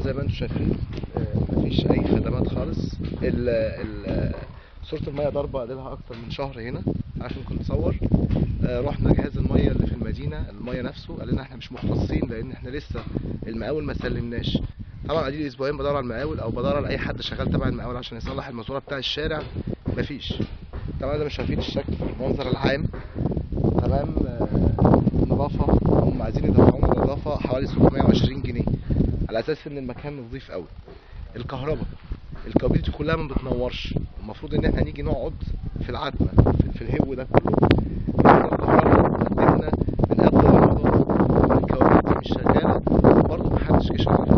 زي ما انتم شايفين آه، مفيش اي خدمات خالص ال ال صورة المية ضربة لها اكتر من شهر هنا عشان كنت اصور آه، رحنا جهاز المية اللي في المدينة المية نفسه قال لنا احنا مش مختصين لان احنا لسه المقاول ما سلمناش طبعا قاعدين اسبوعين بدور على المقاول او بدور على اي حد شغال تبع المقاول عشان يصلح الماسوره بتاع الشارع مفيش طبعا ده مش شايفين الشكل المنظر العام تمام آه، نظافة هم عايزين يدفعونا نظافة حوالي 720 جنيه على اساس ان المكان نظيف قوي الكهرباء الكوابيس دي كلها ما بتنورش المفروض ان احنا نيجي نقعد في العتمة في- في الهو ده كله الكهرباء ادتنا من قبل رمضان الكوابيس دي مش شغالة برضه محدش جه شغلها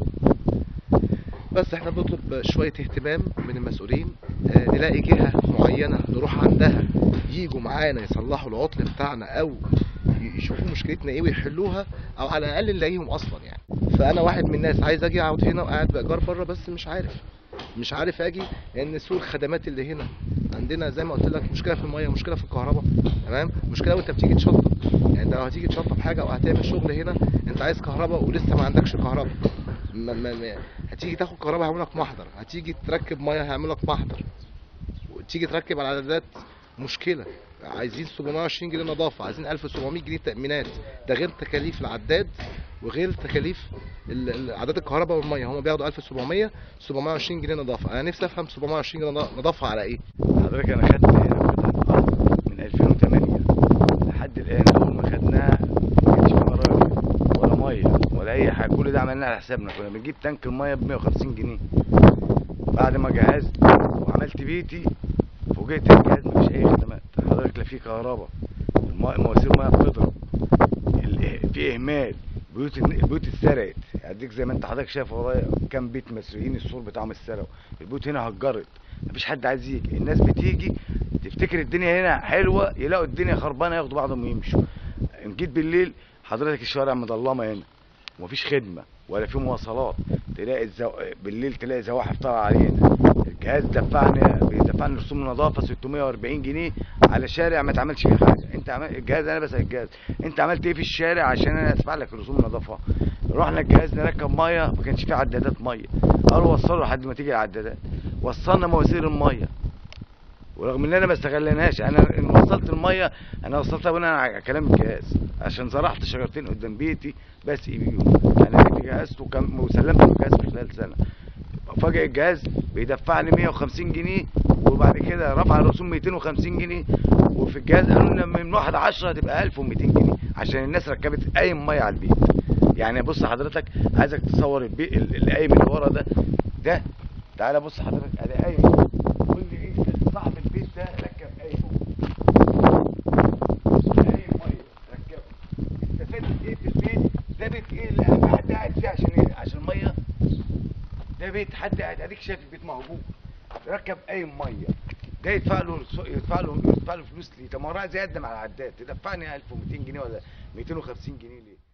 بس احنا بنطلب شوية اهتمام من المسؤولين آه، نلاقي جهة معينة نروح عندها يجوا معانا يصلحوا العطل بتاعنا او ي- يشوفوا مشكلتنا ايه ويحلوها او على الاقل نلاقيهم اصلا يعني فانا واحد من الناس عايز اجي اقعد هنا وقاعد بايجار بره بس مش عارف مش عارف اجي لان سوق الخدمات اللي هنا عندنا زي ما قلت لك مشكله في الميه مشكله في الكهرباء تمام مشكله وانت بتيجي تشطب يعني انت لو هتيجي تشطب حاجه او هتعمل شغل هنا انت عايز كهرباء ولسه ما عندكش كهرباء ما ما ما هتيجي تاخد كهرباء هيعمل لك محضر هتيجي تركب ميه هيعمل لك محضر وتيجي تركب على العدادات مشكله عايزين 720 جنيه نظافه عايزين 1700 جنيه تامينات ده غير تكاليف العداد وغير تكاليف ال- ال- عداد الكهرباء والميه هم بياخدوا 1700 720 جنيه نظافه انا نفسي افهم 720 جنيه نض- نظافه على ايه حضرتك انا خدت هنا قطعة ارض من 2008 لحد الان اول ما خدناها ما كانش في مراجع ولا ميه ولا اي حاجه كل ده عملناه على حسابنا كنا بنجيب تانك الميه ب 150 جنيه بعد ما جهزت وعملت بيتي فوجئت ان الجهاز مفيش اي خدمات حضرتك لا في كهرباء الماء- مواسير الميه بتضرب ال- في اهمال بيوت البيوت اتسرقت اديك زي ما انت حضرتك شايف ورايا كام بيت مسروقين السور بتاعهم اتسرقوا البيوت هنا هجرت مفيش حد عايز يجي الناس بتيجي تفتكر الدنيا هنا حلوه يلاقوا الدنيا خربانه ياخدوا بعضهم ويمشوا ان جيت بالليل حضرتك الشوارع مظلمه هنا ومفيش خدمه ولا في مواصلات تلاقي الزو... بالليل تلاقي زواحف طالعه علينا الجهاز دفعني بيدفعني رسوم نظافه 640 جنيه على شارع ما اتعملش فيه حاجه انت عمل الجهاز انا بسال الجهاز انت عملت ايه في الشارع عشان انا ادفع لك رسوم نظافه رحنا الجهاز نركب ميه ما كانش فيه عدادات ميه قالوا وصلوا لحد ما تيجي العدادات وصلنا مواسير الميه ورغم ان انا ما استغلناش انا ان وصلت الميه انا وصلتها بناء على كلام الجهاز عشان زرعت شجرتين قدام بيتي بسقي بيهم انا جيت جهزت وكم- وسلمت الجهاز في خلال سنه فجأة الجهاز بيدفعني 150 جنيه وبعد كده رفع الرسوم 250 جنيه وفي الجهاز قالوا لنا من 1 10 هتبقى 1200 جنيه عشان الناس ركبت قايم ميه على البيت يعني بص حضرتك عايزك تصور البيت القايم اللي ورا ده ده تعالى بص حضرتك ادي قايم قول لي ايه صاحب البيت ده ركب قايم قايم ميه ركبه استفدت ايه في البيت ده بيت ايه اللي حد قاعد فيه عشان ايه عشان ميه ده بيت حد قاعد اديك شايف البيت مهجور ركب قايم ميه ده يدفع له يدفع له يدفع له فلوس ليه طب ما هو عايز يقدم على العداد تدفعني 1200 جنيه ولا 250 جنيه ليه